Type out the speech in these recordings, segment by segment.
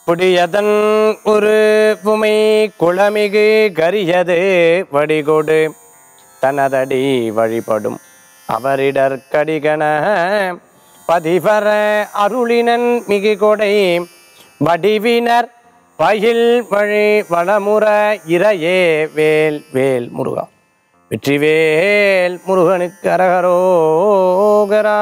புடியதன் ஒரு புமை குளமிகு கரியது வடிகொடு தனதடி வழிபடும் அவரிடர் கடிகன பதிவர அருளினன் மிகு கொடை வடிவினர் பயில் வழி வளமுற இறையே வேல் வேல் முருகா வெற்றிவேல் முருகனுக்கு அரகரோகரா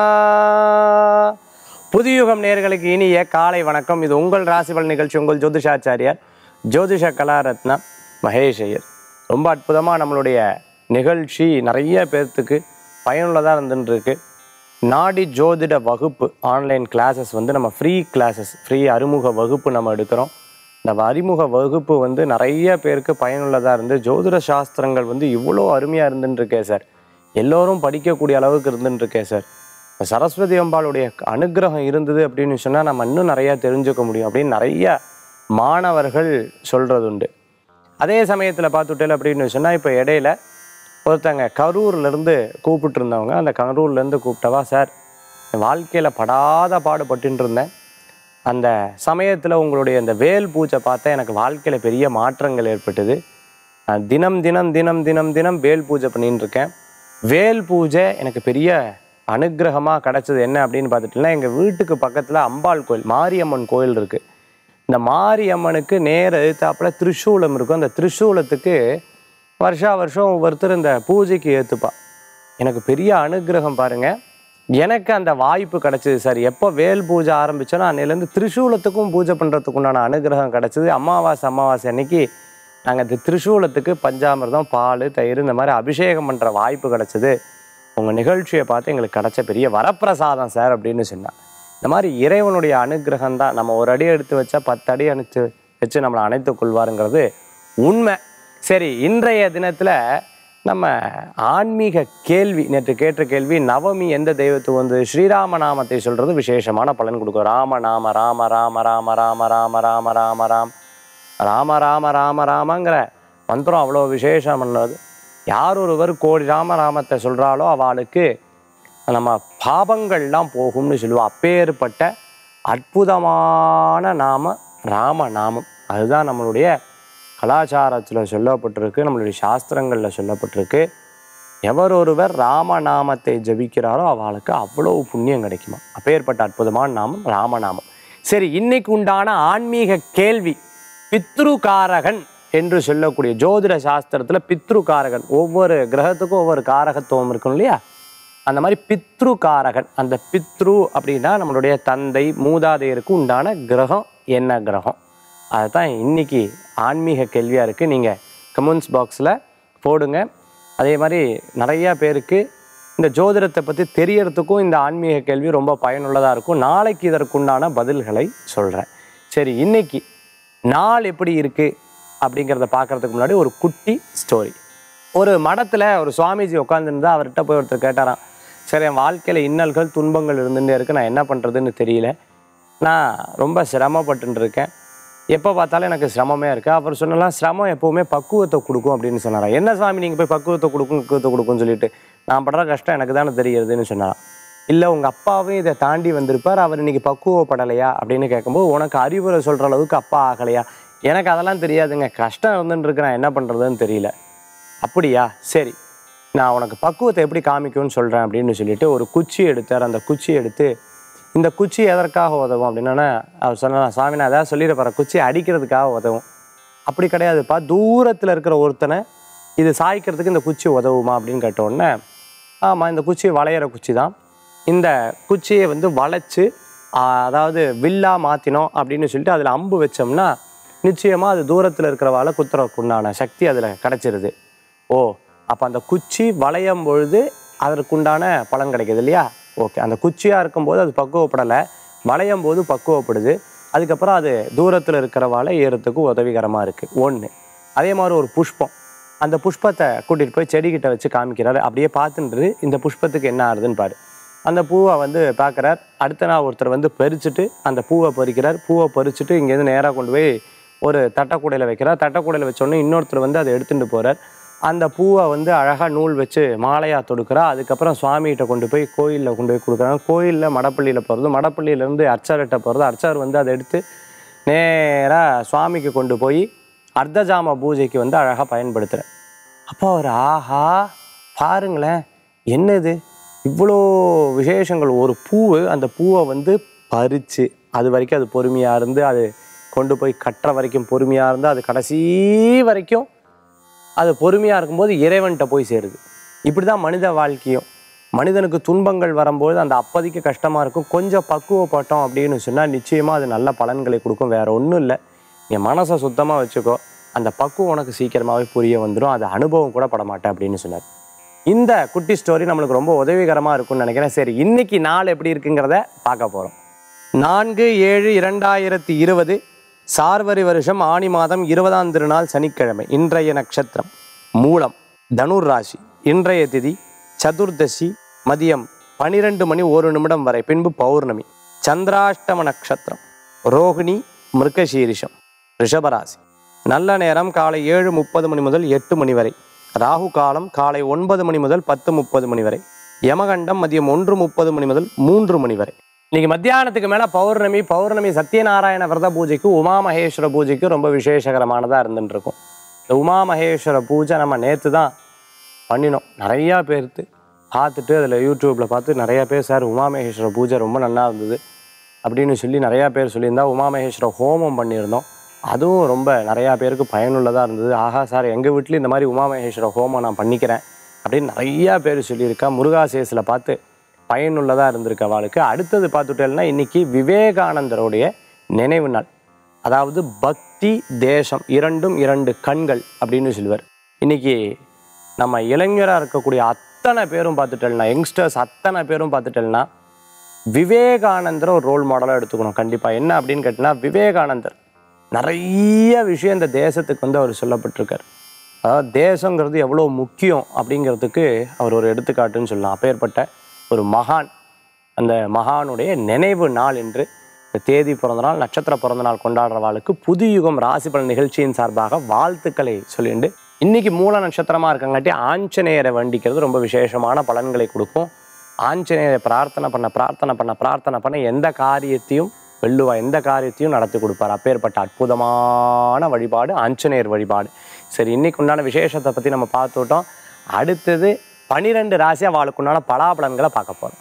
புதியுகம் நேர்களுக்கு இனிய காலை வணக்கம் இது உங்கள் ராசிபல் நிகழ்ச்சி உங்கள் ஜோதிஷாச்சாரியார் ஜோதிஷ கலாரத்னா மகேஷ் ஐயர் ரொம்ப அற்புதமாக நம்மளுடைய நிகழ்ச்சி நிறைய பேர்த்துக்கு பயனுள்ளதாக இருந்துருக்கு நாடி ஜோதிட வகுப்பு ஆன்லைன் கிளாஸஸ் வந்து நம்ம ஃப்ரீ கிளாஸஸ் ஃப்ரீ அறிமுக வகுப்பு நம்ம எடுக்கிறோம் இந்த அறிமுக வகுப்பு வந்து நிறைய பேருக்கு பயனுள்ளதாக இருந்து ஜோதிட சாஸ்திரங்கள் வந்து இவ்வளோ அருமையாக இருந்துருக்கே சார் எல்லோரும் படிக்கக்கூடிய அளவுக்கு இருந்துருக்கே சார் இப்ப சரஸ்வதி அம்பாளுடைய அனுக்கிரகம் இருந்தது அப்படின்னு சொன்னால் நம்ம இன்னும் நிறையா தெரிஞ்சுக்க முடியும் அப்படின்னு நிறைய மாணவர்கள் சொல்கிறது உண்டு அதே சமயத்தில் பார்த்துட்டேன் அப்படின்னு சொன்னால் இப்போ இடையில ஒருத்தங்க கரூர்லேருந்து கூப்பிட்டு இருந்தவங்க அந்த கரூர்லேருந்து கூப்பிட்டவா சார் வாழ்க்கையில் படாத பாடுபட்டுன்னு இருந்தேன் அந்த சமயத்தில் உங்களுடைய அந்த வேல் பூஜை பார்த்தா எனக்கு வாழ்க்கையில் பெரிய மாற்றங்கள் ஏற்பட்டது நான் தினம் தினம் தினம் தினம் தினம் வேல் பூஜை பண்ணின்னு இருக்கேன் வேல் பூஜை எனக்கு பெரிய அனுக்கிரகமாக கிடச்சது என்ன அப்படின்னு பார்த்துட்டுனா எங்கள் வீட்டுக்கு பக்கத்தில் அம்பாள் கோயில் மாரியம்மன் கோயில் இருக்குது இந்த மாரியம்மனுக்கு நேர எழுத்தாப்புல திரிசூலம் இருக்கும் அந்த திரிசூலத்துக்கு வருஷா வருஷம் ஒவ்வொருத்தர் இந்த பூஜைக்கு ஏற்றுப்பா எனக்கு பெரிய அனுக்கிரகம் பாருங்க எனக்கு அந்த வாய்ப்பு கிடைச்சது சார் எப்போ வேல் பூஜை ஆரம்பிச்சோன்னா அன்னையிலேருந்து திரிசூலத்துக்கும் பூஜை பண்ணுறதுக்கு உண்டான அனுகிரகம் கிடைச்சது அமாவாசை அமாவாசை அன்னைக்கு நாங்கள் இந்த திரிசூலத்துக்கு பஞ்சாமிர்தம் பால் தயிர் இந்த மாதிரி அபிஷேகம் பண்ணுற வாய்ப்பு கிடைச்சது உங்கள் நிகழ்ச்சியை பார்த்து எங்களுக்கு கிடைச்ச பெரிய வரப்பிரசாதம் சார் அப்படின்னு சொன்னான் இந்த மாதிரி இறைவனுடைய அனுகிரகம் தான் நம்ம ஒரு அடி எடுத்து வச்சா பத்து அடி அணைத்து வச்சு நம்மளை அணைத்துக் கொள்வாருங்கிறது உண்மை சரி இன்றைய தினத்தில் நம்ம ஆன்மீக கேள்வி நேற்று கேட்ட கேள்வி நவமி எந்த தெய்வத்துக்கு வந்து ஸ்ரீராம நாமத்தை சொல்றது விசேஷமான பலன் கொடுக்கும் ராம நாம ராம ராம ராம ராம ராம ராம ராம ராம் ராம ராம ராம ராமங்கிற மந்திரம் அவ்வளோ விசேஷம் பண்ணது யார் ஒருவர் கோடி ராம ராமத்தை சொல்கிறாலோ அவளுக்கு நம்ம பாபங்கள்லாம் போகும்னு சொல்லுவோம் அப்பேற்பட்ட அற்புதமான நாம ராம நாமம் அதுதான் நம்மளுடைய கலாச்சாரத்தில் சொல்லப்பட்டிருக்கு நம்மளுடைய சாஸ்திரங்களில் சொல்லப்பட்டிருக்கு எவர் ஒருவர் ராமநாமத்தை ஜபிக்கிறாரோ அவளுக்கு அவ்வளவு புண்ணியம் கிடைக்குமா அப்பேற்பட்ட அற்புதமான நாமம் ராமநாமம் சரி இன்னைக்கு உண்டான ஆன்மீக கேள்வி பித்ருகாரகன் என்று சொல்லக்கூடிய ஜோதிட சாஸ்திரத்தில் பித்ருகாரகன் ஒவ்வொரு கிரகத்துக்கும் ஒவ்வொரு காரகத்துவம் இருக்கும் இல்லையா அந்த மாதிரி பித்ருகாரகன் அந்த பித்ரு அப்படின்னா நம்மளுடைய தந்தை மூதாதையருக்கு உண்டான கிரகம் என்ன கிரகம் அதுதான் இன்னைக்கு ஆன்மீக கேள்வியாக இருக்குது நீங்கள் கமெண்ட்ஸ் பாக்ஸில் போடுங்க அதே மாதிரி நிறையா பேருக்கு இந்த ஜோதிடத்தை பற்றி தெரியறதுக்கும் இந்த ஆன்மீக கேள்வி ரொம்ப பயனுள்ளதாக இருக்கும் நாளைக்கு இதற்குண்டான பதில்களை சொல்கிறேன் சரி இன்னைக்கு நாள் எப்படி இருக்குது அப்படிங்கிறத பார்க்கறதுக்கு முன்னாடி ஒரு குட்டி ஸ்டோரி ஒரு மடத்தில் ஒரு சுவாமிஜி உட்காந்துருந்தா அவர்கிட்ட போய் ஒருத்தர் கேட்டாராம் சரி என் வாழ்க்கையில் இன்னல்கள் துன்பங்கள் இருந்துகிட்டே இருக்கு நான் என்ன பண்ணுறதுன்னு தெரியல நான் ரொம்ப சிரமப்பட்டுன்னு இருக்கேன் எப்போ பார்த்தாலும் எனக்கு சிரமமே இருக்குது அவர் சொன்னலாம் சிரமம் எப்போவுமே பக்குவத்தை கொடுக்கும் அப்படின்னு சொன்னாராம் என்ன சாமி நீங்கள் போய் பக்குவத்தை கொடுக்கும் பக்குவத்தை கொடுக்கும்னு சொல்லிட்டு நான் படுற கஷ்டம் எனக்கு தானே தெரிகிறதுன்னு சொன்னாராம் இல்லை உங்கள் அப்பாவும் இதை தாண்டி வந்திருப்பார் அவர் இன்னைக்கு பக்குவப்படலையா அப்படின்னு கேட்கும்போது உனக்கு அறிவுரை சொல்கிற அளவுக்கு அப்பா ஆகலையா எனக்கு அதெல்லாம் தெரியாதுங்க கஷ்டம் இருந்துட்டு இருக்கு நான் என்ன பண்ணுறதுன்னு தெரியல அப்படியா சரி நான் உனக்கு பக்குவத்தை எப்படி காமிக்கும்னு சொல்கிறேன் அப்படின்னு சொல்லிட்டு ஒரு குச்சி எடுத்தார் அந்த குச்சி எடுத்து இந்த குச்சி எதற்காக உதவும் அப்படின்னா அவர் சொன்னா சாமி நான் ஏதாவது சொல்லிட போகிறேன் குச்சி அடிக்கிறதுக்காக உதவும் அப்படி கிடையாதுப்பா தூரத்தில் இருக்கிற ஒருத்தனை இது சாய்க்கிறதுக்கு இந்த குச்சி உதவுமா அப்படின்னு கேட்ட உடனே ஆமாம் இந்த குச்சி வளையிற குச்சி தான் இந்த குச்சியை வந்து வளைச்சு ஆ, அதாவது வில்லா மாற்றினோம் அப்படின்னு சொல்லிட்டு அதில் அம்பு வச்சோம்னா நிச்சயமாக அது தூரத்தில் இருக்கிறவால குத்துறதுக்கு உண்டான சக்தி அதில் கிடச்சிருது ஓ அப்போ அந்த குச்சி வளையும் பொழுது அதற்குண்டான பலன் கிடைக்குது இல்லையா ஓகே அந்த குச்சியாக இருக்கும்போது அது பக்குவப்படலை வளையும் போது பக்குவப்படுது அதுக்கப்புறம் அது தூரத்தில் இருக்கிறவால ஏறத்துக்கு உதவிகரமாக இருக்குது ஒன்று அதே மாதிரி ஒரு புஷ்பம் அந்த புஷ்பத்தை கூட்டிகிட்டு போய் செடிக்கிட்ட வச்சு காமிக்கிறாரு அப்படியே பார்த்துட்டு இந்த புஷ்பத்துக்கு என்ன ஆகுதுன்னு பாரு அந்த பூவை வந்து பார்க்குறார் அடுத்த நாள் ஒருத்தர் வந்து பறிச்சுட்டு அந்த பூவை பறிக்கிறார் பூவை பறிச்சுட்டு இங்கேருந்து நேராக கொண்டு போய் ஒரு தட்டக்கூடையில் வைக்கிறார் தட்டக்கூடையில் வச்சோடனே இன்னொருத்தர் வந்து அதை எடுத்துகிட்டு போகிறார் அந்த பூவை வந்து அழகாக நூல் வச்சு மாலையாக தொடுக்கிறா அதுக்கப்புறம் சுவாமிகிட்ட கொண்டு போய் கோயிலில் கொண்டு போய் கொடுக்குறாங்க கோயிலில் மடப்பள்ளியில் போகிறது மடப்பள்ளியிலேருந்து அர்ச்சர்கிட்ட போகிறது அர்ச்சர் வந்து அதை எடுத்து நேராக சுவாமிக்கு கொண்டு போய் அர்த்தஜாம பூஜைக்கு வந்து அழகாக பயன்படுத்துகிறேன் அப்போ அவர் ஆஹா பாருங்களேன் என்னது இவ்வளோ விசேஷங்கள் ஒரு பூவு அந்த பூவை வந்து பறித்து அது வரைக்கும் அது பொறுமையாக இருந்து அது கொண்டு போய் கட்டுற வரைக்கும் பொறுமையாக இருந்து அது கடைசி வரைக்கும் அது பொறுமையாக இருக்கும்போது இறைவன்கிட்ட போய் சேருது இப்படி தான் மனித வாழ்க்கையும் மனிதனுக்கு துன்பங்கள் வரும்போது அந்த அப்போதைக்கு கஷ்டமாக இருக்கும் கொஞ்சம் பக்குவப்பட்டோம் அப்படின்னு சொன்னால் நிச்சயமாக அது நல்ல பலன்களை கொடுக்கும் வேற ஒன்றும் இல்லை என் மனசை சுத்தமாக வச்சுக்கோ அந்த பக்குவம் உனக்கு சீக்கிரமாகவே புரிய வந்துடும் அது அனுபவம் கூட பட மாட்டேன் அப்படின்னு சொன்னார் இந்த குட்டி ஸ்டோரி நம்மளுக்கு ரொம்ப உதவிகரமாக இருக்கும்னு நினைக்கிறேன் சரி இன்னைக்கு நாள் எப்படி இருக்குங்கிறத பார்க்க போகிறோம் நான்கு ஏழு இரண்டாயிரத்தி இருபது சார்வரி வருஷம் ஆணி மாதம் இருபதாம் திருநாள் சனிக்கிழமை இன்றைய நட்சத்திரம் மூலம் தனுர் ராசி இன்றைய திதி சதுர்தசி மதியம் பனிரெண்டு மணி ஒரு நிமிடம் வரை பின்பு பௌர்ணமி சந்திராஷ்டம நட்சத்திரம் ரோகிணி மிருகசீரிஷம் ரிஷபராசி நல்ல நேரம் காலை ஏழு முப்பது மணி முதல் எட்டு மணி வரை ராகு காலம் காலை ஒன்பது மணி முதல் பத்து முப்பது மணி வரை யமகண்டம் மதியம் ஒன்று முப்பது மணி முதல் மூன்று மணி வரை இன்னைக்கு மத்தியானத்துக்கு மேலே பௌர்ணமி பௌர்ணமி சத்யநாராயண விரத பூஜைக்கு உமா மகேஸ்வர பூஜைக்கு ரொம்ப விசேஷகரமானதாக இருந்துட்டு இருக்கும் இந்த உமா மகேஸ்வர பூஜை நம்ம நேற்று தான் பண்ணினோம் நிறையா பேர்த்து பார்த்துட்டு அதில் யூடியூப்பில் பார்த்து நிறையா பேர் சார் உமா மகேஸ்வர பூஜை ரொம்ப நல்லா இருந்தது அப்படின்னு சொல்லி நிறையா பேர் சொல்லியிருந்தா உமா மகேஸ்வர ஹோமம் பண்ணியிருந்தோம் அதுவும் ரொம்ப நிறையா பேருக்கு பயனுள்ளதாக இருந்தது ஆஹா சார் எங்கள் வீட்லேயும் இந்த மாதிரி உமா மகேஸ்வர ஹோமம் நான் பண்ணிக்கிறேன் அப்படின்னு நிறையா பேர் சொல்லியிருக்கா முருகாசேஸில் பார்த்து பயனுள்ளதாக இருந்திருக்கு அவளுக்கு அடுத்தது பார்த்துட்டேன்னா இன்னைக்கு விவேகானந்தருடைய நினைவு நாள் அதாவது பக்தி தேசம் இரண்டும் இரண்டு கண்கள் அப்படின்னு சொல்லுவார் இன்னைக்கு நம்ம இளைஞராக இருக்கக்கூடிய அத்தனை பேரும் பார்த்துட்டேன்னா யங்ஸ்டர்ஸ் அத்தனை பேரும் பார்த்துட்டேன்னா விவேகானந்தரை ஒரு ரோல் மாடலாக எடுத்துக்கணும் கண்டிப்பாக என்ன அப்படின்னு கேட்டினா விவேகானந்தர் நிறைய விஷயம் இந்த தேசத்துக்கு வந்து அவர் சொல்லப்பட்டிருக்கார் அதாவது தேசங்கிறது எவ்வளோ முக்கியம் அப்படிங்கிறதுக்கு அவர் ஒரு எடுத்துக்காட்டுன்னு சொல்லலாம் அப்பேற்பட்ட ஒரு மகான் அந்த மகானுடைய நினைவு நாள் என்று இந்த தேதி பிறந்த நாள் நட்சத்திர பிறந்த நாள் கொண்டாடுறவாளுக்கு புது யுகம் ராசி பலன் நிகழ்ச்சியின் சார்பாக வாழ்த்துக்களை சொல்லிண்டு இன்னைக்கு மூல நட்சத்திரமாக இருக்கங்காட்டி ஆஞ்சநேயரை வேண்டிக்கிறது ரொம்ப விசேஷமான பலன்களை கொடுக்கும் ஆஞ்சநேயரை பிரார்த்தனை பண்ண பிரார்த்தனை பண்ண பிரார்த்தனை பண்ண எந்த காரியத்தையும் வெல்லுவா எந்த காரியத்தையும் நடத்தி கொடுப்பார் அப்பேற்பட்ட அற்புதமான வழிபாடு ஆஞ்சநேயர் வழிபாடு சரி இன்னைக்கு உண்டான விசேஷத்தை பற்றி நம்ம பார்த்துட்டோம் அடுத்தது பனிரெண்டு ராசி அவளுக்கு உண்டான பலாபலன்களை பார்க்க போகிறோம்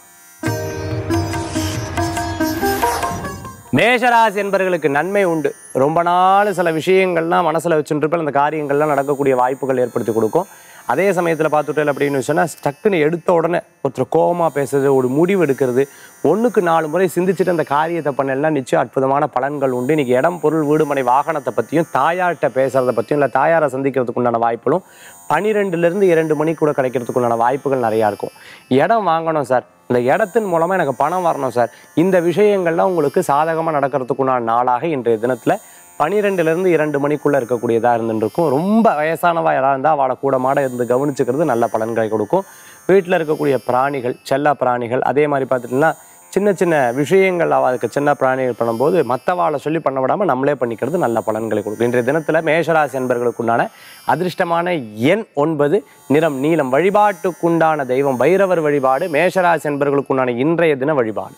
மேஷராசி என்பவர்களுக்கு நன்மை உண்டு ரொம்ப நாள் சில விஷயங்கள்லாம் மனசில் வச்சுருப்பேன் அந்த காரியங்கள்லாம் நடக்கக்கூடிய வாய்ப்புகள் ஏற்படுத்தி கொடுக்கும் அதே சமயத்தில் பார்த்துட்டேன் அப்படின்னு சொன்னால் டக்குன்னு எடுத்த உடனே ஒருத்தர் கோபமாக பேசுறது ஒரு முடிவு எடுக்கிறது ஒன்றுக்கு நாலு முறை சிந்திச்சுட்டு அந்த காரியத்தை பண்ணலாம் நிச்சயம் அற்புதமான பலன்கள் உண்டு இன்னைக்கு இடம் பொருள் வீடுமனை வாகனத்தை பற்றியும் தாயார்கிட்ட பேசுறதை பற்றியும் இல்லை தாயாரை சந்திக்கிறதுக்கு உண்டான வாய்ப்புகளும் பனிரெண்டுலேருந்து இரண்டு மணி கூட கிடைக்கிறதுக்கு உண்டான வாய்ப்புகள் நிறையா இருக்கும் இடம் வாங்கணும் சார் இந்த இடத்தின் மூலமாக எனக்கு பணம் வரணும் சார் இந்த விஷயங்கள்லாம் உங்களுக்கு சாதகமாக நடக்கிறதுக்குண்டான நாளாக இன்றைய தினத்தில் பனிரெண்டுலேருந்து இரண்டு மணிக்குள்ளே இருக்கக்கூடியதாக இருந்துருக்கும் ரொம்ப வயசானவா யாராக இருந்தால் அவளை கூட மாட இருந்து கவனிச்சுக்கிறது நல்ல பலன்களை கொடுக்கும் வீட்டில் இருக்கக்கூடிய பிராணிகள் செல்ல பிராணிகள் அதே மாதிரி பார்த்துட்டிங்கன்னா சின்ன சின்ன விஷயங்கள் அவளுக்கு சின்ன பிராணிகள் பண்ணும்போது மற்றவாளை சொல்லி பண்ண விடாமல் நம்மளே பண்ணிக்கிறது நல்ல பலன்களை கொடுக்கும் இன்றைய தினத்தில் மேஷராசி என்பர்களுக்குண்டான அதிர்ஷ்டமான எண் ஒன்பது நிறம் நீலம் வழிபாட்டுக்குண்டான தெய்வம் பைரவர் வழிபாடு மேஷராசி என்பர்களுக்குண்டான இன்றைய தின வழிபாடு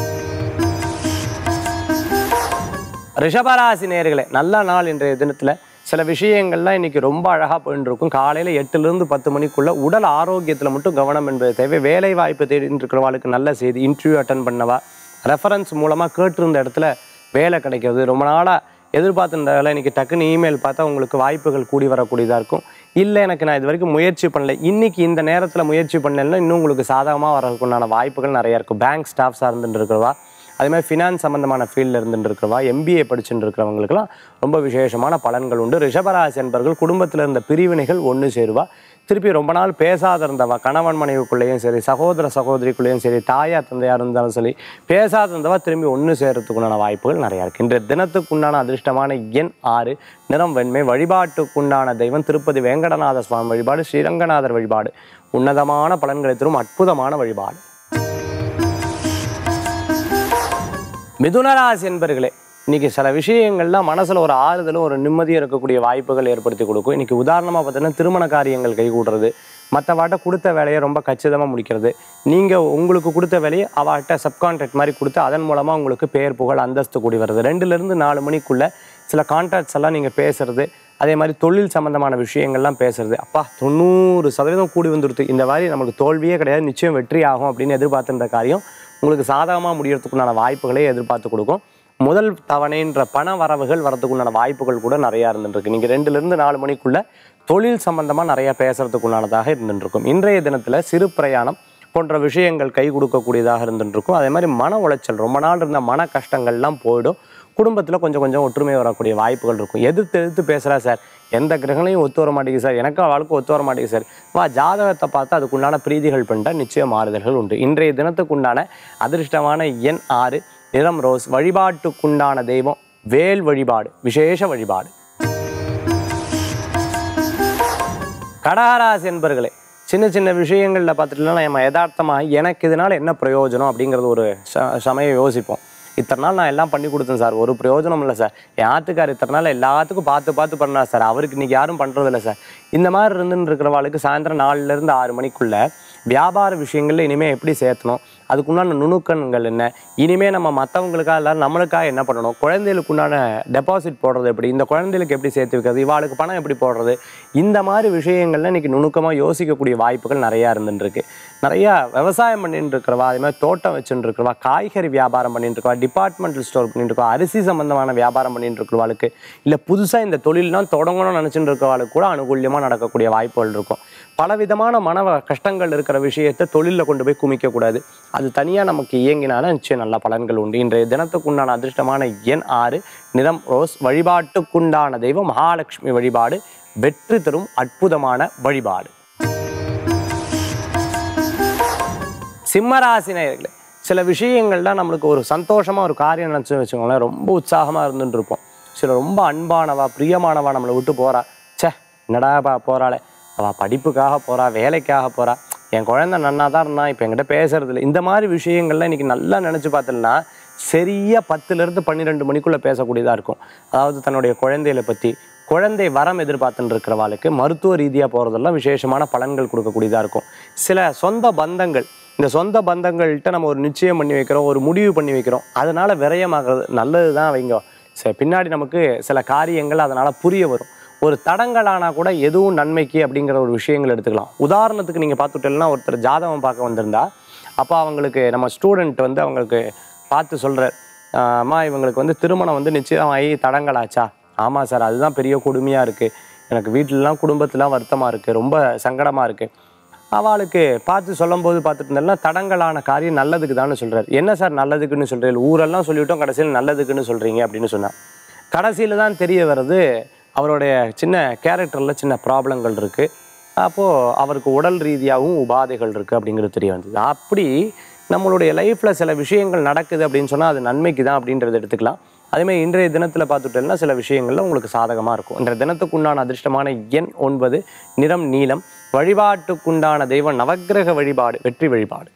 ரிஷபராசி நேர்களே நல்ல நாள் இன்றைய தினத்தில் சில விஷயங்கள்லாம் இன்னைக்கு ரொம்ப அழகாக போயிட்டு இருக்கும் காலையில் எட்டுலேருந்து பத்து மணிக்குள்ள உடல் ஆரோக்கியத்தில் மட்டும் கவனம் என்பது தேவை வேலை வாய்ப்பு தேடிட்டு இருக்கிறவாளுக்கு நல்ல செய்தி இன்டர்வியூ அட்டன் பண்ணவா ரெஃபரன்ஸ் மூலமாக கேட்டிருந்த இடத்துல வேலை கிடைக்கிறது ரொம்ப நாளாக எதிர்பார்த்துருந்த வேலை இன்னைக்கு டக்குன்னு இமெயில் பார்த்தா உங்களுக்கு வாய்ப்புகள் கூடி வரக்கூடியதாக இருக்கும் இல்லை எனக்கு நான் இது வரைக்கும் முயற்சி பண்ணல இன்னைக்கு இந்த நேரத்தில் முயற்சி பண்ணலைன்னா இன்னும் உங்களுக்கு சாதகமாக வரதுக்குண்டான வாய்ப்புகள் நிறையா இருக்கும் பேங்க் ஸ்டாஃப்ஸாக இருந்துட்டு இருக்கிறவா அதே மாதிரி ஃபினான்ஸ் சம்மந்தமான ஃபீல்டில் இருந்துட்டு இருக்கிறவா எம்பிஏ படிச்சுட்டு இருக்கிறவங்களுக்குலாம் ரொம்ப விசேஷமான பலன்கள் உண்டு ரிஷபராசி என்பர்கள் குடும்பத்தில் இருந்த பிரிவினைகள் ஒன்று சேருவா திருப்பி ரொம்ப நாள் பேசாத இருந்தவா கணவன் மனைவிக்குள்ளேயும் சரி சகோதர சகோதரிக்குள்ளேயும் சரி தாயார் தந்தையார் இருந்தாலும் சரி பேசாத இருந்தவா திரும்பி ஒன்று சேர்றதுக்குண்டான வாய்ப்புகள் நிறையா இருக்குது இன்றைய தினத்துக்குண்டான அதிர்ஷ்டமான எண் ஆறு நிறம் வெண்மை வழிபாட்டுக்குண்டான தெய்வம் திருப்பதி வேங்கடநாத சுவாமி வழிபாடு ஸ்ரீரங்கநாதர் வழிபாடு உன்னதமான பலன்களை தரும் அற்புதமான வழிபாடு மிதுனராசி என்பர்களே இன்னைக்கு சில விஷயங்கள்லாம் மனசில் ஒரு ஆறுதலும் ஒரு நிம்மதியும் இருக்கக்கூடிய வாய்ப்புகள் ஏற்படுத்தி கொடுக்கும் இன்னைக்கு உதாரணமாக பார்த்தீங்கன்னா திருமண காரியங்கள் கைகூடுறது மற்றவாட்ட கொடுத்த வேலையை ரொம்ப கச்சிதமாக முடிக்கிறது நீங்கள் உங்களுக்கு கொடுத்த வேலையை அவாட்ட சப்கான்ட்ராக்ட் மாதிரி கொடுத்து அதன் மூலமாக உங்களுக்கு பேர் புகழ் அந்தஸ்து கூடி வருது ரெண்டுலேருந்து நாலு மணிக்குள்ளே சில கான்ட்ராக்ட்ஸ் எல்லாம் நீங்கள் பேசுறது அதே மாதிரி தொழில் சம்பந்தமான விஷயங்கள்லாம் பேசுறது அப்பா தொண்ணூறு சதவீதம் கூடி வந்துடுது இந்த மாதிரி நமக்கு தோல்வியே கிடையாது நிச்சயம் வெற்றி ஆகும் அப்படின்னு எதிர்பார்த்துன்ற காரியம் உங்களுக்கு சாதகமாக முடியறதுக்குண்டான வாய்ப்புகளை எதிர்பார்த்து கொடுக்கும் முதல் தவணைன்ற பண வரவுகள் வரதுக்குண்டான வாய்ப்புகள் கூட நிறையா இருந்துருக்கு நீங்கள் ரெண்டுலேருந்து நாலு மணிக்குள்ள தொழில் சம்பந்தமாக நிறையா பேசுறதுக்குண்டானதாக இருந்துருக்கும் இன்றைய தினத்தில் சிறு பிரயாணம் போன்ற விஷயங்கள் கை கொடுக்கக்கூடியதாக இருந்துருக்கும் அதே மாதிரி மன உளைச்சல் ரொம்ப நாள் இருந்த மன கஷ்டங்கள்லாம் போயிடும் குடும்பத்தில் கொஞ்சம் கொஞ்சம் ஒற்றுமை வரக்கூடிய வாய்ப்புகள் இருக்கும் எதிர்த்து எதிர்த்து பேசுகிறா சார் எந்த கிரகங்களையும் ஒத்து வர மாட்டேங்குது சார் எனக்கு அவளுக்கு ஒத்து வர மாட்டேங்குது சார் வா ஜாதகத்தை பார்த்து அதுக்குண்டான பிரீதிகள் பண்ணிட்டா நிச்சயம் மாறுதல்கள் உண்டு இன்றைய தினத்துக்குண்டான அதிர்ஷ்டமான எண் ஆறு நிறம் ரோஸ் வழிபாட்டுக்குண்டான தெய்வம் வேல் வழிபாடு விசேஷ வழிபாடு கடகராசி என்பர்களே சின்ன சின்ன விஷயங்களில் பார்த்துட்டுலாம் நம்ம யதார்த்தமாக எனக்கு இதனால் என்ன பிரயோஜனம் அப்படிங்கிறது ஒரு ச சமயம் யோசிப்போம் இத்தனை நாள் நான் எல்லாம் பண்ணி கொடுத்தேன் சார் ஒரு பிரயோஜனம் இல்லை சார் என் ஆத்துக்கார் இத்தனை நாள் எல்லாத்துக்கும் பார்த்து பார்த்து பண்ணார் சார் அவருக்கு இன்னைக்கு யாரும் பண்ணுறதில்ல சார் இந்த மாதிரி இருந்துன்னு இருக்கிறவாளுக்கு சாயந்தரம் நாலுலேருந்து ஆறு மணிக்குள்ள வியாபார விஷயங்களில் இனிமேல் எப்படி சேர்த்தணும் அதுக்குண்டான நுணுக்கங்கள் என்ன இனிமேல் நம்ம மற்றவங்களுக்காக இல்லை நம்மளுக்காக என்ன பண்ணணும் குழந்தைகளுக்கு உண்டான டெபாசிட் போடுறது எப்படி இந்த குழந்தைகளுக்கு எப்படி சேர்த்து வைக்கிறது இவாளுக்கு பணம் எப்படி போடுறது இந்த மாதிரி விஷயங்கள்ல இன்னைக்கு நுணுக்கமாக யோசிக்கக்கூடிய வாய்ப்புகள் நிறையா இருந்துருக்கு நிறையா விவசாயம் பண்ணிட்டு இருக்கிறவா அதே மாதிரி தோட்டம் வச்சுட்டு இருக்கிறவா காய்கறி வியாபாரம் பண்ணிட்டு இருக்கவா டிபார்ட்மெண்டல் ஸ்டோர் பண்ணிட்டு இருக்கவா அரிசி சம்பந்தமான வியாபாரம் பண்ணிட்டு இருக்கிறவாளுக்கு இல்லை புதுசாக இந்த தொழில்லாம் தொடங்கணும்னு நினச்சிட்டு இருக்கிறவாளுக்கு கூட அனுகூல்யமாக நடக்கக்கூடிய வாய்ப்புகள் இருக்கும் பலவிதமான மன வ- கஷ்டங்கள் இருக்கிற விஷயத்தை தொழிலில் கொண்டு போய் குமிக்கக்கூடாது அது தனியாக நமக்கு இயங்கினாலும் நிச்சயம் நல்ல பலன்கள் உண்டு இன்றைய தினத்துக்குண்டான அதிர்ஷ்டமான எண் ஆறு நிறம் ரோஸ் வழிபாட்டுக்குண்டான தெய்வம் மகாலட்சுமி வழிபாடு வெற்றி தரும் அற்புதமான வழிபாடு சிம்மராசினியர்களே சில விஷயங்கள்லாம் நம்மளுக்கு ஒரு சந்தோஷமாக ஒரு காரியம் நினச்சி வச்சுக்கோங்களேன் ரொம்ப உற்சாகமாக இருந்துட்டு இருப்போம் சில ரொம்ப அன்பானவா பிரியமானவா நம்மளை விட்டு போறா ச்சே என்னடாப்பா போறாளே அவள் படிப்புக்காக போறா வேலைக்காக போறா என் குழந்தை நன்னா தான் இருந்தான் இப்போ என்கிட்ட பேசுறது இல்லை இந்த மாதிரி விஷயங்கள்லாம் இன்னைக்கு நல்லா நினச்சி பார்த்தோம்னா சரியாக பத்துலேருந்து பன்னிரெண்டு மணிக்குள்ளே பேசக்கூடியதாக இருக்கும் அதாவது தன்னுடைய குழந்தைகளை பற்றி குழந்தை வரம் எதிர்பார்த்துட்டு இருக்கிறவாளுக்கு மருத்துவ ரீதியாக போகிறதெல்லாம் விசேஷமான பலன்கள் கொடுக்கக்கூடியதாக இருக்கும் சில சொந்த பந்தங்கள் இந்த சொந்த பந்தங்கள்கிட்ட நம்ம ஒரு நிச்சயம் பண்ணி வைக்கிறோம் ஒரு முடிவு பண்ணி வைக்கிறோம் அதனால விரயமாகிறது நல்லது தான் வைங்க ச- பின்னாடி நமக்கு சில காரியங்கள் அதனால புரிய வரும் ஒரு தடங்களானா கூட எதுவும் நன்மைக்கு அப்படிங்கிற ஒரு விஷயங்கள் எடுத்துக்கலாம் உதாரணத்துக்கு நீங்கள் பார்த்துட்டீங்கன்னா ஒருத்தர் ஜாதகம் பார்க்க வந்திருந்தா அப்போ அவங்களுக்கு நம்ம ஸ்டூடெண்ட் வந்து அவங்களுக்கு பார்த்து சொல்கிறார் அம்மா இவங்களுக்கு வந்து திருமணம் வந்து நிச்சயம் ஆகி தடங்களாச்சா ஆமாம் சார் அதுதான் பெரிய கொடுமையாக இருக்குது எனக்கு வீட்டிலலாம் குடும்பத்துலாம் வருத்தமாக இருக்குது ரொம்ப சங்கடமாக இருக்குது அவளுக்கு பார்த்து சொல்லும்போது பார்த்துட்டு இருந்தாலும் தடங்கலான காரியம் நல்லதுக்கு தானே சொல்கிறார் என்ன சார் நல்லதுக்குன்னு சொல்கிறீங்க ஊரெல்லாம் சொல்லிவிட்டோம் கடைசியில் நல்லதுக்குன்னு சொல்கிறீங்க அப்படின்னு சொன்னார் கடைசியில் தான் தெரிய வர்றது அவருடைய சின்ன கேரக்டரில் சின்ன ப்ராப்ளங்கள் இருக்குது அப்போது அவருக்கு உடல் ரீதியாகவும் உபாதைகள் இருக்குது அப்படிங்கிறது தெரிய வந்தது அப்படி நம்மளுடைய லைஃப்பில் சில விஷயங்கள் நடக்குது அப்படின்னு சொன்னால் அது நன்மைக்கு தான் அப்படின்றத எடுத்துக்கலாம் அதேமாதிரி இன்றைய தினத்தில் பார்த்துட்டோம்னா சில விஷயங்கள்ல உங்களுக்கு சாதகமாக இருக்கும் இன்றைய தினத்துக்குண்டான அதிர்ஷ்டமான எண் ஒன்பது நிறம் நீலம் வழிபாட்டுக்குண்டான தெய்வம் நவக்கிரக வழிபாடு வெற்றி வழிபாடு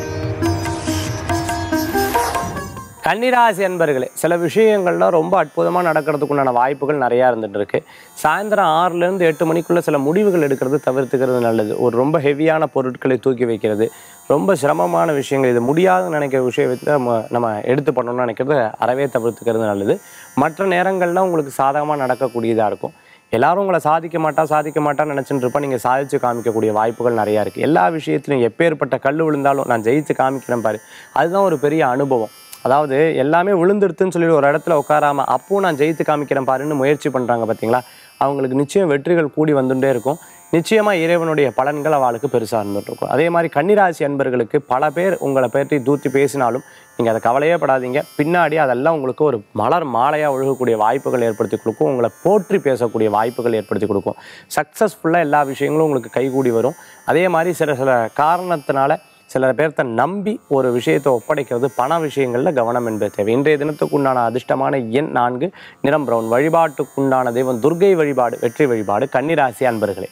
கன்னிராசி அன்பர்களே சில விஷயங்கள்லாம் ரொம்ப அற்புதமாக நடக்கிறதுக்குண்டான வாய்ப்புகள் நிறையா இருந்துட்டு இருக்கு சாயந்தரம் ஆறுலேருந்து எட்டு மணிக்குள்ள சில முடிவுகள் எடுக்கிறது தவிர்த்துக்கிறது நல்லது ஒரு ரொம்ப ஹெவியான பொருட்களை தூக்கி வைக்கிறது ரொம்ப சிரமமான விஷயங்கள் இது முடியாதுன்னு நினைக்கிற விஷயத்தை நம்ம நம்ம எடுத்து பண்ணணும்னு நினைக்கிறது அறவே தவிர்த்துக்கிறது நல்லது மற்ற நேரங்கள்லாம் உங்களுக்கு சாதகமாக நடக்கக்கூடியதாக இருக்கும் எல்லாரும் உங்களை சாதிக்க மாட்டா சாதிக்க மாட்டான்னு நினச்சிட்டு இருப்பா நீங்கள் சாதிச்சு காமிக்கக்கூடிய வாய்ப்புகள் நிறையா இருக்குது எல்லா விஷயத்துலையும் எப்பேற்பட்ட கல் விழுந்தாலும் நான் ஜெயிச்சு காமிக்கிறேன் பாரு அதுதான் ஒரு பெரிய அனுபவம் அதாவது எல்லாமே விழுந்துடுத்துன்னு சொல்லி ஒரு இடத்துல உட்காராம அப்போ நான் ஜெயித்து காமிக்கிறேன் பாருன்னு முயற்சி பண்ணுறாங்க பார்த்தீங்களா அவங்களுக்கு நிச்சயம் வெற்றிகள் கூடி வந்துட்டே இருக்கும் நிச்சயமாக இறைவனுடைய பலன்கள் அவளுக்கு பெருசாக இருந்துட்டு இருக்கும் அதே மாதிரி கன்னிராசி அன்பர்களுக்கு பல பேர் உங்களை பற்றி தூத்தி பேசினாலும் நீங்கள் அதை கவலையே படாதீங்க பின்னாடி அதெல்லாம் உங்களுக்கு ஒரு மலர் மாலையாக ஒழுகக்கூடிய வாய்ப்புகள் ஏற்படுத்தி கொடுக்கும் உங்களை போற்றி பேசக்கூடிய வாய்ப்புகள் ஏற்படுத்தி கொடுக்கும் சக்ஸஸ்ஃபுல்லாக எல்லா விஷயங்களும் உங்களுக்கு கைகூடி வரும் அதே மாதிரி சில சில காரணத்தினால சில பேர்த்த நம்பி ஒரு விஷயத்தை ஒப்படைக்கிறது பண விஷயங்களில் கவனம் என்பது தேவை இன்றைய தினத்துக்குண்டான அதிர்ஷ்டமான எண் நான்கு நிறம் பிரவுன் வழிபாட்டுக்குண்டான தெய்வம் துர்க்கை வழிபாடு வெற்றி வழிபாடு கன்னிராசி அன்பர்களே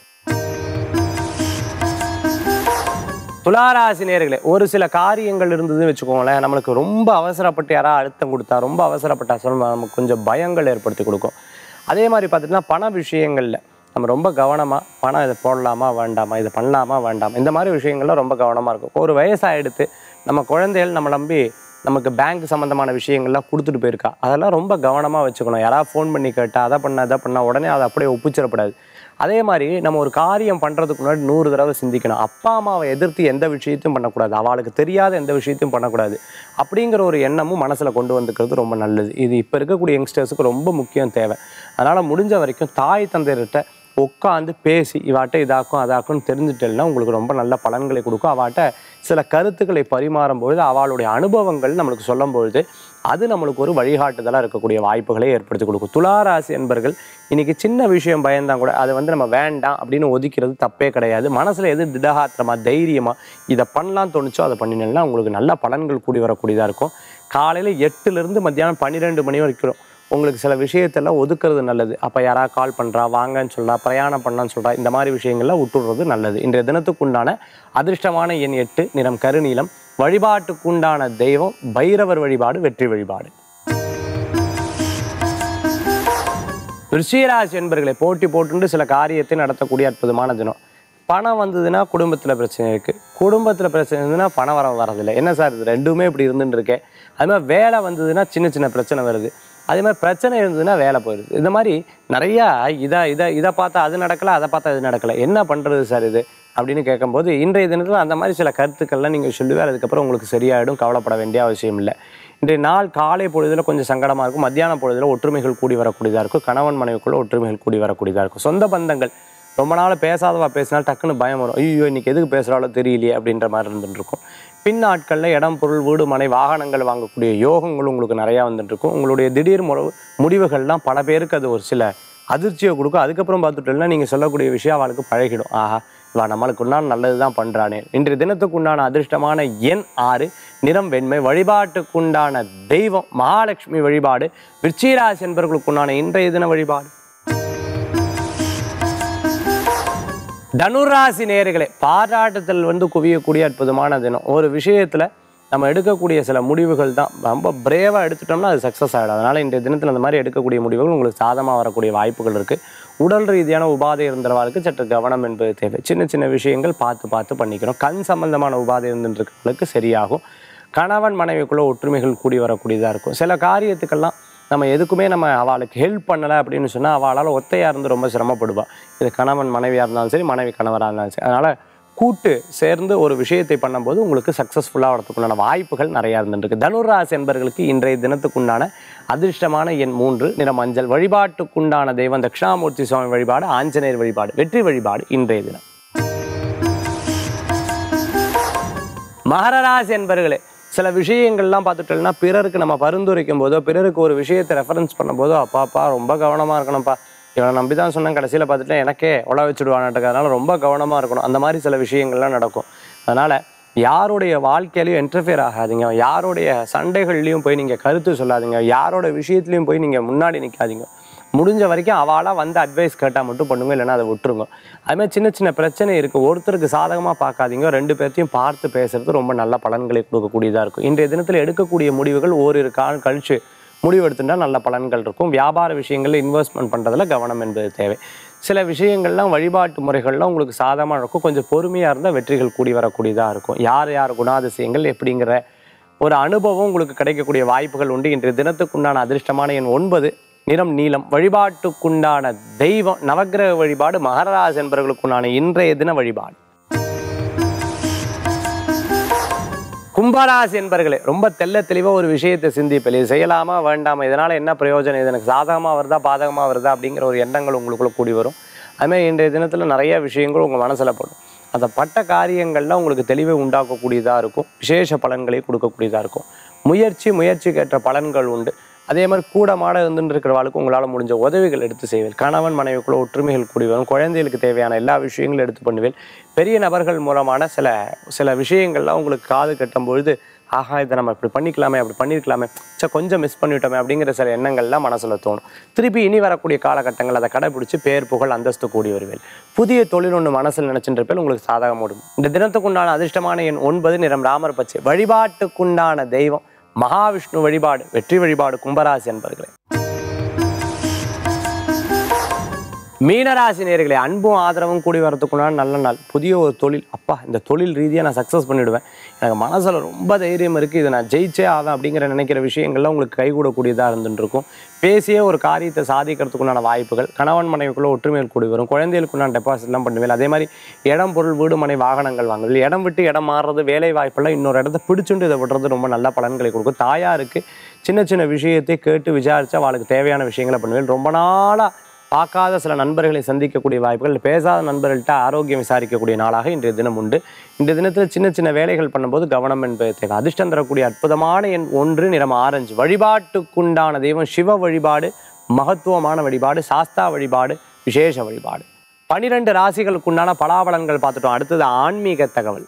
துளாராசி நேர்களே ஒரு சில காரியங்கள் இருந்ததுன்னு வச்சுக்கோங்களேன் நம்மளுக்கு ரொம்ப அவசரப்பட்டு யாராவது அழுத்தம் கொடுத்தா ரொம்ப அவசரப்பட்டா சொல்ல நமக்கு கொஞ்சம் பயங்கள் ஏற்படுத்தி கொடுக்கும் அதே மாதிரி பார்த்துட்டுனா பண விஷயங்களில் நம்ம ரொம்ப கவனமாக பணம் இதை போடலாமா வேண்டாமா இதை பண்ணலாமா வேண்டாமா இந்த மாதிரி விஷயங்கள்லாம் ரொம்ப கவனமாக இருக்கும் ஒரு வயசாகிடுத்து நம்ம குழந்தைகள் நம்ம நம்பி நமக்கு பேங்க் சம்மந்தமான விஷயங்கள்லாம் கொடுத்துட்டு போயிருக்கா அதெல்லாம் ரொம்ப கவனமாக வச்சுக்கணும் யாராவது ஃபோன் பண்ணி கேட்டால் அதை பண்ண அதை பண்ண உடனே அதை அப்படியே ஒப்பிச்சிடப்படாது அதே மாதிரி நம்ம ஒரு காரியம் பண்ணுறதுக்கு முன்னாடி நூறு தடவை சிந்திக்கணும் அப்பா அம்மாவை எதிர்த்து எந்த விஷயத்தையும் பண்ணக்கூடாது அவளுக்கு தெரியாத எந்த விஷயத்தையும் பண்ணக்கூடாது அப்படிங்கிற ஒரு எண்ணமும் மனசில் கொண்டு வந்துக்கிறது ரொம்ப நல்லது இது இப்போ இருக்கக்கூடிய யங்ஸ்டர்ஸுக்கு ரொம்ப முக்கியம் தேவை அதனால் முடிஞ்ச வரைக்கும் தாய் தந்தையர்கிட்ட உட்காந்து பேசி இவாட்ட இதாக்கும் அதாக்கும்னு தெரிஞ்சுட்டேன்னா உங்களுக்கு ரொம்ப நல்ல பலன்களை கொடுக்கும் அவாட்ட சில கருத்துக்களை பரிமாறும் பொழுது அவளுடைய அனுபவங்கள் நம்மளுக்கு சொல்லும் பொழுது அது நம்மளுக்கு ஒரு வழிகாட்டுதலாக இருக்கக்கூடிய வாய்ப்புகளை ஏற்படுத்தி கொடுக்கும் துளாராசி என்பர்கள் இன்னைக்கு சின்ன விஷயம் பயந்தான் கூட அதை வந்து நம்ம வேண்டாம் அப்படின்னு ஒதுக்கிறது தப்பே கிடையாது மனசில் எது திடகாத்திரமா தைரியமாக இதை பண்ணலாம் தோணுச்சோ அதை பண்ணினீங்கன்னா உங்களுக்கு நல்ல பலன்கள் கூடி வரக்கூடியதாக இருக்கும் காலையில் எட்டுலேருந்து மத்தியானம் பன்னிரெண்டு மணி வரைக்கும் உங்களுக்கு சில விஷயத்தெல்லாம் ஒதுக்குறது நல்லது அப்போ யாராவது கால் பண்ணுறா வாங்கன்னு சொல்கிறா பிரயாணம் பண்ணான்னு சொல்கிறா இந்த மாதிரி விஷயங்கள்லாம் விட்டுடுறது நல்லது இன்றைய தினத்துக்குண்டான அதிர்ஷ்டமான எண் எட்டு நிறம் கருநீலம் வழிபாட்டுக்குண்டான தெய்வம் பைரவர் வழிபாடு வெற்றி வழிபாடு ரிஷிராசி என்பர்களை போட்டி போட்டுண்டு சில காரியத்தை நடத்தக்கூடிய அற்புதமான தினம் பணம் வந்ததுன்னா குடும்பத்தில் பிரச்சனை இருக்குது குடும்பத்தில் பிரச்சனை இருந்ததுன்னா பணம் வர வரதில்லை என்ன சார் இது ரெண்டுமே இப்படி இருந்துட்டு இருக்கேன் அது மாதிரி வேலை வந்ததுன்னா சின்ன சின்ன பிரச்சனை வருது அதே மாதிரி பிரச்சனை இருந்ததுன்னா வேலை போயிடுது இந்த மாதிரி நிறையா இதை இதை இதை பார்த்தா அது நடக்கலை அதை பார்த்தா இது நடக்கலை என்ன பண்ணுறது சார் இது அப்படின்னு கேட்கும்போது இன்றைய தினத்தில் அந்த மாதிரி சில கருத்துக்கள்லாம் நீங்கள் சொல்லுவேன் அதுக்கப்புறம் உங்களுக்கு சரியாயிடும் கவலைப்பட வேண்டிய அவசியம் இல்லை இன்றைய நாள் காலை பொழுதில் கொஞ்சம் சங்கடமாக இருக்கும் மத்தியான பொழுதில் ஒற்றுமைகள் கூடி வரக்கூடியதாக இருக்கும் கணவன் மனைவிக்குள்ள ஒற்றுமைகள் கூடி வரக்கூடியதாக இருக்கும் சொந்த பந்தங்கள் ரொம்ப நாள் பேசாதவா பேசினால் டக்குன்னு பயம் வரும் ஐயோ இன்னைக்கு எதுக்கு பேசுகிறாலோ தெரியலையே அப்படின்ற மாதிரி இருந்துட்டு இருக்கும் பின் நாட்களில் இடம் பொருள் வீடு மனை வாகனங்கள் வாங்கக்கூடிய யோகங்கள் உங்களுக்கு நிறையா வந்துட்டு இருக்கும் உங்களுடைய திடீர் முறை முடிவுகள்லாம் பல பேருக்கு அது ஒரு சில அதிர்ச்சியை கொடுக்கும் அதுக்கப்புறம் பார்த்துட்டோம்னா நீங்கள் சொல்லக்கூடிய விஷயம் அவளுக்கு பழகிடும் ஆஹா இவா நம்மளுக்கு உண்டான நல்லது தான் பண்ணுறானே இன்றைய தினத்துக்கு உண்டான அதிர்ஷ்டமான எண் ஆறு நிறம் வெண்மை வழிபாட்டுக்குண்டான தெய்வம் மகாலட்சுமி வழிபாடு விருச்சிகராசி என்பவர்களுக்கு உண்டான இன்றைய தின வழிபாடு தனுராசி நேயர்களே பாராட்டத்தில் வந்து குவியக்கூடிய அற்புதமான தினம் ஒரு விஷயத்தில் நம்ம எடுக்கக்கூடிய சில முடிவுகள் தான் ரொம்ப பிரேவாக எடுத்துட்டோம்னா அது சக்ஸஸ் ஆகிடும் அதனால் இன்றைய தினத்தில் அந்த மாதிரி எடுக்கக்கூடிய முடிவுகள் உங்களுக்கு சாதமாக வரக்கூடிய வாய்ப்புகள் இருக்குது உடல் ரீதியான உபாதை இருந்தவர்களுக்கு சற்று கவனம் என்பது தேவை சின்ன சின்ன விஷயங்கள் பார்த்து பார்த்து பண்ணிக்கிறோம் கண் சம்பந்தமான உபாதை இருந்துருக்கிறவங்களுக்கு சரியாகும் கணவன் மனைவிக்குள்ள ஒற்றுமைகள் கூடி வரக்கூடியதாக இருக்கும் சில காரியத்துக்கெல்லாம் நம்ம எதுக்குமே நம்ம அவளுக்கு ஹெல்ப் பண்ணலை அப்படின்னு சொன்னால் அவளால் ஒத்தையாக இருந்து ரொம்ப சிரமப்படுவாள் இது கணவன் மனைவியாக இருந்தாலும் சரி மனைவி கணவராக இருந்தாலும் சரி அதனால் கூட்டு சேர்ந்து ஒரு விஷயத்தை பண்ணும்போது உங்களுக்கு சக்ஸஸ்ஃபுல்லாக வரதுக்குண்டான வாய்ப்புகள் நிறையா இருந்துருக்கு தனுராசி என்பர்களுக்கு இன்றைய தினத்துக்குண்டான அதிர்ஷ்டமான எண் மூன்று நிற மஞ்சள் வழிபாட்டுக்குண்டான தெய்வம் தட்சிணாமூர்த்தி சுவாமி வழிபாடு ஆஞ்சநேயர் வழிபாடு வெற்றி வழிபாடு இன்றைய தினம் மகரராசி என்பர்களே சில விஷயங்கள்லாம் பார்த்துட்டோம்னா பிறருக்கு நம்ம பரிந்துரைக்கும் போதோ பிறருக்கு ஒரு விஷயத்தை ரெஃபரன்ஸ் பண்ணும்போதோ அப்பாப்பா ரொம்ப கவனமாக இருக்கணும்ப்பா இவனை நம்பி தான் சொன்னேன் கடைசியில் பார்த்துட்டு எனக்கே உழ வச்சுடுவானாட்டுக்கு அதனால் ரொம்ப கவனமாக இருக்கணும் அந்த மாதிரி சில விஷயங்கள்லாம் நடக்கும் அதனால் யாருடைய வாழ்க்கையிலையும் இன்டர்ஃபியர் ஆகாதீங்க யாருடைய சண்டைகள்லையும் போய் நீங்கள் கருத்து சொல்லாதீங்க யாரோட விஷயத்துலையும் போய் நீங்கள் முன்னாடி நிற்காதீங்க முடிஞ்ச வரைக்கும் அவளாக வந்து அட்வைஸ் கேட்டால் மட்டும் பண்ணுங்க இல்லைன்னா அதை விட்டுருங்க அதுமாதிரி சின்ன சின்ன பிரச்சனை இருக்குது ஒருத்தருக்கு சாதகமாக பார்க்காதீங்க ரெண்டு பேர்த்தையும் பார்த்து பேசுறது ரொம்ப நல்ல பலன்களை கொடுக்கக்கூடியதாக இருக்கும் இன்றைய தினத்தில் எடுக்கக்கூடிய முடிவுகள் ஓரிரு கால் கழிச்சு முடிவெடுத்துட்டா நல்ல பலன்கள் இருக்கும் வியாபார விஷயங்களில் இன்வெஸ்ட்மெண்ட் பண்ணுறதுல கவனம் என்பது தேவை சில விஷயங்கள்லாம் வழிபாட்டு முறைகள்லாம் உங்களுக்கு சாதகமாக இருக்கும் கொஞ்சம் பொறுமையாக இருந்தால் வெற்றிகள் கூடி வரக்கூடியதாக இருக்கும் யார் யார் குணாதிசயங்கள் எப்படிங்கிற ஒரு அனுபவம் உங்களுக்கு கிடைக்கக்கூடிய வாய்ப்புகள் உண்டு இன்றைய தினத்துக்குண்டான அதிர்ஷ்டமான எண் ஒன்பது நிறம் நீலம் வழிபாட்டுக்குண்டான தெய்வம் நவக்கிரக வழிபாடு மகராஜ் என்பவர்களுக்குண்டான இன்றைய தின வழிபாடு கும்பராசி என்பர்களே ரொம்ப தெள்ள தெளிவாக ஒரு விஷயத்தை சிந்திப்பல் இது செய்யலாமா வேண்டாமா இதனால் என்ன பிரயோஜனம் இது எனக்கு சாதகமாக வருதா பாதகமாக வருதா அப்படிங்கிற ஒரு எண்ணங்கள் உங்களுக்குள்ள கூடி வரும் அதுமாதிரி இன்றைய தினத்தில் நிறைய விஷயங்கள் உங்கள் மனசில் படும் அந்த பட்ட காரியங்கள்லாம் உங்களுக்கு தெளிவை உண்டாக்கக்கூடியதாக இருக்கும் விசேஷ பலன்களை கொடுக்கக்கூடியதாக இருக்கும் முயற்சி முயற்சிக்கு ஏற்ற பலன்கள் உண்டு அதே மாதிரி கூட மாட இருந்துட்டு இருக்கிறவாளுக்கு உங்களால் முடிஞ்ச உதவிகள் எடுத்து செய்வேன் கணவன் மனைவிக்குள்ள ஒற்றுமைகள் கூடி வரும் குழந்தைகளுக்கு தேவையான எல்லா விஷயங்களும் எடுத்து பண்ணுவேன் பெரிய நபர்கள் மூலமான சில சில விஷயங்கள்லாம் உங்களுக்கு காது கட்டும் பொழுது ஆஹா இதை நம்ம இப்படி பண்ணிக்கலாமே அப்படி பண்ணியிருக்கலாமே சே கொஞ்சம் மிஸ் பண்ணிவிட்டோமே அப்படிங்கிற சில எண்ணங்கள்லாம் மனசில் தோணும் திருப்பி இனி வரக்கூடிய காலகட்டங்கள் அதை கடைபிடிச்சு பேர் புகழ் அந்தஸ்து கூடி வருவேன் புதிய தொழில் ஒன்று மனசில் நினச்சிட்டு பேர் உங்களுக்கு சாதகம் ஓடும் இந்த தினத்துக்குண்டான அதிர்ஷ்டமான எண் ஒன்பது நிறம் ராமர் பச்சை வழிபாட்டுக்குண்டான தெய்வம் மகாவிஷ்ணு வழிபாடு வெற்றி வழிபாடு கும்பராசி என்பர்களே மீனராசி நேர்களை அன்பும் ஆதரவும் கூடி வரதுக்குண்டான நல்ல நாள் புதிய ஒரு தொழில் அப்பா இந்த தொழில் ரீதியாக நான் சக்ஸஸ் பண்ணிடுவேன் எனக்கு மனசில் ரொம்ப தைரியம் இருக்குது இதை நான் ஜெயிச்சே ஆவேன் அப்படிங்கிற நினைக்கிற விஷயங்கள்லாம் உங்களுக்கு கைகூடக்கூடியதாக இருந்துட்டு இருக்கும் பேசியே ஒரு காரியத்தை சாதிக்கிறதுக்குண்டான வாய்ப்புகள் கணவன் மனைவிக்குள்ள ஒற்றுமையில் கூடி வரும் குழந்தைகளுக்குண்டான டெபாசிட்லாம் பண்ணுவேன் அதே மாதிரி இடம் பொருள் வீடு மனை வாகனங்கள் வாங்குறது இடம் விட்டு இடம் மாறுறது வேலை வாய்ப்பெல்லாம் இன்னொரு இடத்த பிடிச்சுண்டு இதை விடுறது ரொம்ப நல்ல பலன்களை கொடுக்கும் தாயாருக்கு சின்ன சின்ன விஷயத்தை கேட்டு விசாரித்து அவளுக்கு தேவையான விஷயங்களை பண்ணுவேன் ரொம்ப நாளாக பார்க்காத சில நண்பர்களை சந்திக்கக்கூடிய வாய்ப்புகள் பேசாத நண்பர்கள்ட்ட ஆரோக்கியம் விசாரிக்கக்கூடிய நாளாக இன்றைய தினம் உண்டு இன்றைய தினத்தில் சின்ன சின்ன வேலைகள் பண்ணும்போது கவனம் என்பது தேவை அதிர்ஷ்டம் தரக்கூடிய அற்புதமான எண் ஒன்று நிறம் ஆரஞ்சு வழிபாட்டுக்குண்டான தெய்வம் சிவ வழிபாடு மகத்துவமான வழிபாடு சாஸ்தா வழிபாடு விசேஷ வழிபாடு பனிரெண்டு ராசிகளுக்குண்டான பலாபலன்கள் பார்த்துட்டோம் அடுத்தது ஆன்மீக தகவல்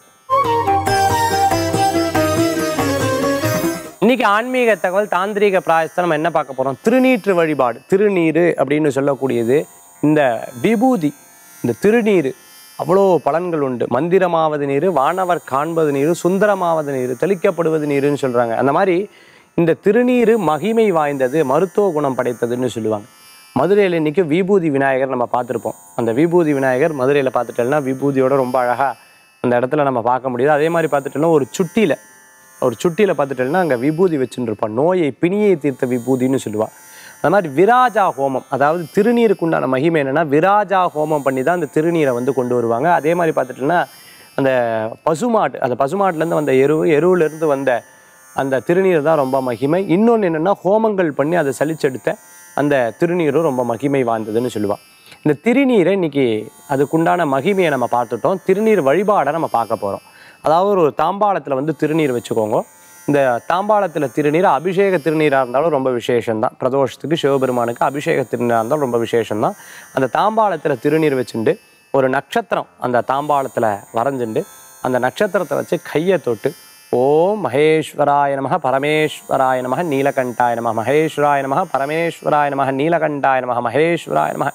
இன்னைக்கு ஆன்மீக தகவல் தாந்திரீக பிராயசத்தை நம்ம என்ன பார்க்க போறோம் திருநீற்று வழிபாடு திருநீரு அப்படின்னு சொல்லக்கூடியது இந்த விபூதி இந்த திருநீரு அவ்வளோ பலன்கள் உண்டு மந்திரமாவது நீர் வானவர் காண்பது நீர் சுந்தரமாவது நீர் தெளிக்கப்படுவது நீருன்னு சொல்றாங்க அந்த மாதிரி இந்த திருநீரு மகிமை வாய்ந்தது மருத்துவ குணம் படைத்ததுன்னு சொல்லுவாங்க மதுரையில் இன்னைக்கு விபூதி விநாயகர் நம்ம பார்த்துருப்போம் அந்த விபூதி விநாயகர் மதுரையில் பார்த்துட்டோம்னா விபூதியோட ரொம்ப அழகாக அந்த இடத்துல நம்ம பார்க்க முடியுது அதே மாதிரி பார்த்துட்டோம்னா ஒரு சுட்டியில் ஒரு சுட்டியில் பார்த்துட்டோம்னா அங்கே விபூதி வச்சுட்டு இருப்பான் நோயை பிணியை தீர்த்த விபூதின்னு சொல்லுவாள் அந்த மாதிரி விராஜா ஹோமம் அதாவது திருநீருக்கு உண்டான மகிமை என்னன்னா விராஜா ஹோமம் பண்ணி தான் அந்த திருநீரை வந்து கொண்டு வருவாங்க அதே மாதிரி பார்த்துட்டோம்னா அந்த பசுமாட்டு அந்த பசுமாட்டுலேருந்து வந்த எருவு எருவுலேருந்து வந்த அந்த திருநீர் தான் ரொம்ப மகிமை இன்னொன்று என்னென்னா ஹோமங்கள் பண்ணி அதை சலிச்செடுத்த அந்த திருநீரும் ரொம்ப மகிமை வாய்ந்ததுன்னு சொல்லுவாள் இந்த திருநீரை இன்னைக்கு அதுக்குண்டான மகிமையை நம்ம பார்த்துட்டோம் திருநீர் வழிபாடை நம்ம பார்க்க போகிறோம் அதாவது ஒரு தாம்பாளத்தில் வந்து திருநீர் வச்சுக்கோங்க இந்த தாம்பாளத்தில் திருநீர் அபிஷேக திருநீராக இருந்தாலும் ரொம்ப விசேஷம்தான் பிரதோஷத்துக்கு சிவபெருமானுக்கு அபிஷேக திருநீராக இருந்தாலும் ரொம்ப விசேஷம்தான் அந்த தாம்பாளத்தில் திருநீர் வச்சுண்டு ஒரு நட்சத்திரம் அந்த தாம்பாளத்தில் வரைஞ்சுண்டு அந்த நட்சத்திரத்தை வச்சு கையை தொட்டு ஓம் மகேஸ்வராய நமக பரமேஸ்வராய நமக நீலகண்டாய நமக மகேஸ்வராய நமக பரமேஸ்வராய நமக நீலகண்டாய நமக மகேஸ்வராய நமக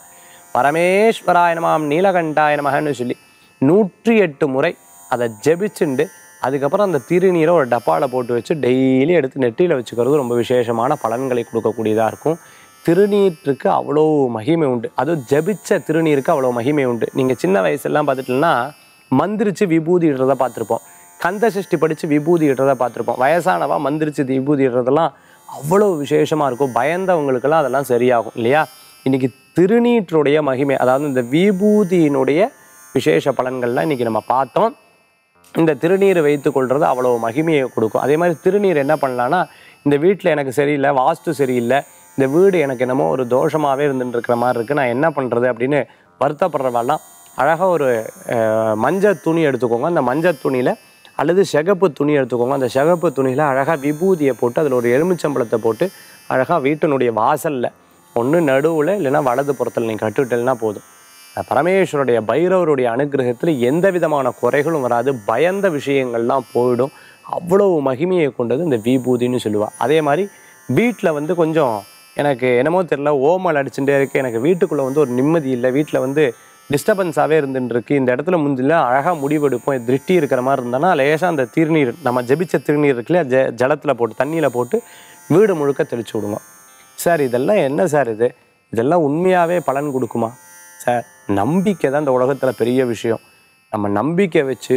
பரமேஸ்வராய நமகம் நீலகண்டாய நமகன்னு சொல்லி நூற்றி எட்டு முறை அதை ஜெபிச்சுண்டு அதுக்கப்புறம் அந்த திருநீரை ஒரு டப்பாவில் போட்டு வச்சு டெய்லி எடுத்து நெற்றியில் வச்சுக்கிறது ரொம்ப விசேஷமான பலன்களை கொடுக்கக்கூடியதாக இருக்கும் திருநீற்றுக்கு அவ்வளோ மகிமை உண்டு அதுவும் ஜபிச்ச திருநீருக்கு அவ்வளோ மகிமை உண்டு நீங்கள் சின்ன வயசுலாம் பார்த்துட்டீங்கன்னா மந்திரிச்சு விபூதி இடுறத பார்த்துருப்போம் கந்த சஷ்டி படித்து விபூதி இடுறத பார்த்துருப்போம் வயசானவா மந்திரிச்சு விபூதி இடுறதெல்லாம் அவ்வளோ விசேஷமாக இருக்கும் பயந்தவங்களுக்கெல்லாம் அதெல்லாம் சரியாகும் இல்லையா இன்னைக்கு திருநீற்றுடைய மகிமை அதாவது இந்த விபூதியினுடைய விசேஷ பலன்கள்லாம் இன்னைக்கு நம்ம பார்த்தோம் இந்த திருநீர் வைத்து கொள்வது அவ்வளோ மகிமையை கொடுக்கும் அதே மாதிரி திருநீர் என்ன பண்ணலான்னா இந்த வீட்டில் எனக்கு சரியில்லை வாஸ்து சரியில்லை இந்த வீடு எனக்கு என்னமோ ஒரு தோஷமாகவே இருந்துட்டு இருக்கிற மாதிரி இருக்குது நான் என்ன பண்ணுறது அப்படின்னு வருத்தப்படுறவாலாம் அழகாக ஒரு அஹ், மஞ்சள் துணி எடுத்துக்கோங்க அந்த மஞ்சள் துணியில் அல்லது சிகப்பு துணி எடுத்துக்கோங்க அந்த சிகப்பு துணியில் அழகாக விபூதியை போட்டு அதில் ஒரு எலுமிச்சம்பழத்தை போட்டு அழகாக வீட்டினுடைய வாசலில் ஒன்று நடுவில் இல்லைன்னா வலது புறத்தில் நீங்கள் கட்டுவிட்டீங்கன்னா போதும் அந்த பரமேஸ்வருடைய பைரவருடைய அனுகிரகத்தில் எந்த விதமான குறைகளும் வராது பயந்த விஷயங்கள்லாம் போயிடும் அவ்வளவு மகிமையை கொண்டது இந்த விபூதின்னு சொல்லுவாள் அதே மாதிரி வீட்டில் வந்து கொஞ்சம் எனக்கு என்னமோ தெரியல ஓமல் அடிச்சுட்டே இருக்கு எனக்கு வீட்டுக்குள்ளே வந்து ஒரு நிம்மதி இல்லை வீட்டில் வந்து டிஸ்டர்பன்ஸாகவே இருந்துட்டு இருக்கு இந்த இடத்துல முந்தில அழகாக முடிவெடுப்போம் திருஷ்டி இருக்கிற மாதிரி இருந்தோன்னா லேசாக அந்த திருநீர் நம்ம ஜெபிச்ச திருநீர் இருக்குல்ல ஜ ஜலத்தில் போட்டு தண்ணியில் போட்டு வீடு முழுக்க தெளிச்சு விடுங்க சார் இதெல்லாம் என்ன சார் இது இதெல்லாம் உண்மையாகவே பலன் கொடுக்குமா சார் நம்பிக்கை தான் இந்த உலகத்தில் பெரிய விஷயம் நம்ம நம்பிக்கை வச்சு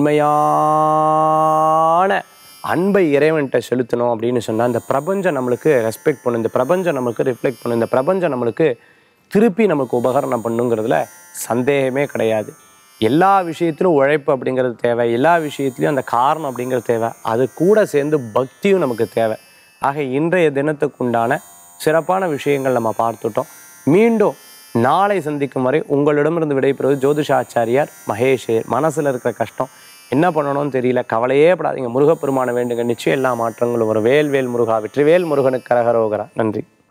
உண்மையான அன்பை இறைவன்கிட்ட செலுத்தணும் அப்படின்னு சொன்னால் இந்த பிரபஞ்சம் நம்மளுக்கு ரெஸ்பெக்ட் பண்ணும் இந்த பிரபஞ்சம் நம்மளுக்கு ரிஃப்ளெக்ட் பண்ணும் இந்த பிரபஞ்சம் நம்மளுக்கு திருப்பி நமக்கு உபகரணம் பண்ணுங்கிறதுல சந்தேகமே கிடையாது எல்லா விஷயத்திலும் உழைப்பு அப்படிங்கிறது தேவை எல்லா விஷயத்துலையும் அந்த காரணம் அப்படிங்கிறது தேவை அது கூட சேர்ந்து பக்தியும் நமக்கு தேவை ஆக இன்றைய தினத்துக்கு உண்டான சிறப்பான விஷயங்கள் நம்ம பார்த்துட்டோம் மீண்டும் நாளை சந்திக்கும் வரை உங்களிடமிருந்து விடைபெறுவது ஜோதிஷாச்சாரியார் மகேஷ் மனசில் இருக்கிற கஷ்டம் என்ன பண்ணணும்னு தெரியல கவலையே படாதீங்க முருகப்பெருமான வேண்டுங்க நிச்சயம் எல்லா மாற்றங்களும் வரும் வேல் வேல் முருகா வெற்றிவேல் முருகனுக்கு கரகரோகரா நன்றி